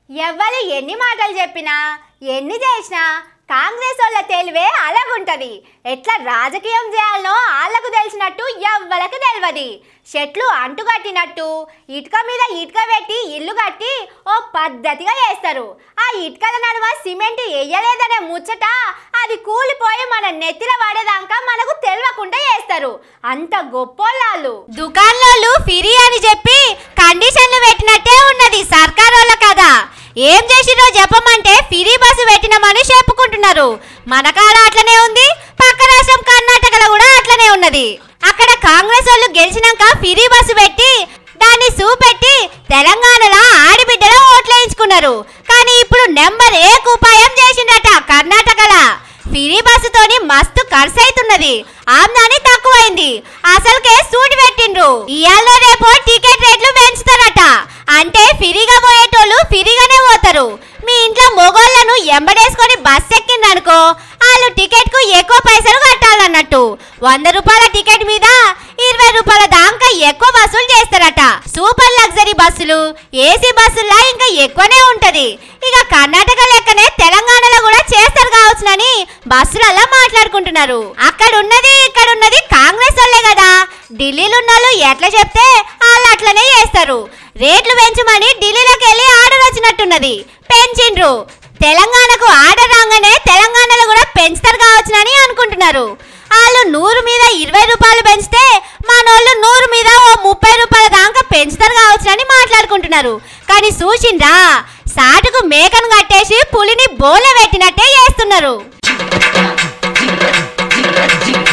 ఎవ్వరు ఎన్ని మాటలు చెప్పినా ఎన్ని చేసినా కాంగ్రెస్ వాళ్ళ తెలివే అలాగుంటది ఎట్లా రాజకీయం చేయాలనో వాళ్ళకు తెలిసినట్టు ఎవ్వరికి తెలియదు చెట్లు అంటుకట్టినట్టు ఇటుక మీద ఇటుక పెట్టి ఇల్లు కట్టి ఓ పద్ధతిగా చేస్తారు ఆ ఇటుకల నడుమ సిమెంట్ వేయలేదనే ముచ్చట అది కూలిపోయి మన నెత్తిన పడేదాకా మనకు తెలియకుండా చేస్తారు అంత గొప్పోళ్ళు దుకాణాలు ఫ్రీ అని చెప్పి కండిషన్లు పెట్టినట్టే ఉన్నది సర్కార్ వాళ్ళ కదా ఏం చేసిరో చెప్పమంటే ఫ్రీ బస్సు పెట్టినామని చెప్పుకుంటున్నారు మన కాడ అట్లనే ఉంది పక్క రాష్ట్రం కర్ణాటకలో కూడా అట్లనే ఉన్నది అక్కడ కాంగ్రెస్ వాళ్ళు గెలిచినాక ఫ్రీ బస్సు పెట్టి దాన్ని చూపెట్టి తెలంగాణలో ఆడిబిడ్డలో ఓట్లేయించుకున్నారు కానీ ఇప్పుడు నెంబర్ ఏ ఉపాయం చేసిండట కర్ణాటకలో ఫ్రీ బస్సుతోని మస్తు ఖర్చు అవుతున్నది ఆమ్దాని తక్కువైంది అసలుకే సూటి పెట్టిండ్రు ఇయాల రేపు టికెట్ రేట్లు పెంచుతారట అంటే ఫ్రీగా పోయేటోళ్ళు ఫ్రీగానే పోతారు మీ ఇంట్లో మొగోళ్ళను ఎంబడేసుకొని బస్ ఎక్కిందనుకో వాళ్ళు టికెట్ కు ఎక్కువ పైసలు కట్టాలన్నట్టు వంద రూపాయల టికెట్ మీద ఇరవై రూపాయల దాకా ఎక్కువ వసూలు చేస్తారట సూపర్ లగ్జరీ బస్సులు ఏసీ బస్సుల్లో ఇంకా ఎక్కువనే ఉంటది ఇక కర్ణాటక లెక్కనే తెలంగాణలో కూడా చేస్తారు కావచ్చునని బస్సులలో మాట్లాడుకుంటున్నారు అక్కడ ఉన్నది ఇక్కడ ఉన్నది కాంగ్రెస్ వాళ్ళే కదా ఢిల్లీలో ఉన్న వాళ్ళు ఎట్లా చెప్తే వాళ్ళు అట్లనే చేస్తారు రేట్లు పెంచమని ఢిల్లీలోకి వెళ్ళి ఆర్డర్ వచ్చినట్టున్నది పెంచిండ్రు తెలంగాణకు ఆర్డర్ రాగానే తెలంగాణలో కూడా పెంచుతారు కావచ్చునని అనుకుంటున్నారు వాళ్ళు నూరు మీద ఇరవై రూపాయలు పెంచితే మనోళ్ళు నూరు మీద ఓ ముప్పై రూపాయల దాకా పెంచుతారు కావచ్చునని మాట్లాడుకుంటున్నారు కానీ చూసిండ్రా సాటుకు మేకను కట్టేసి పులిని బోల పెట్టినట్టే చేస్తున్నారు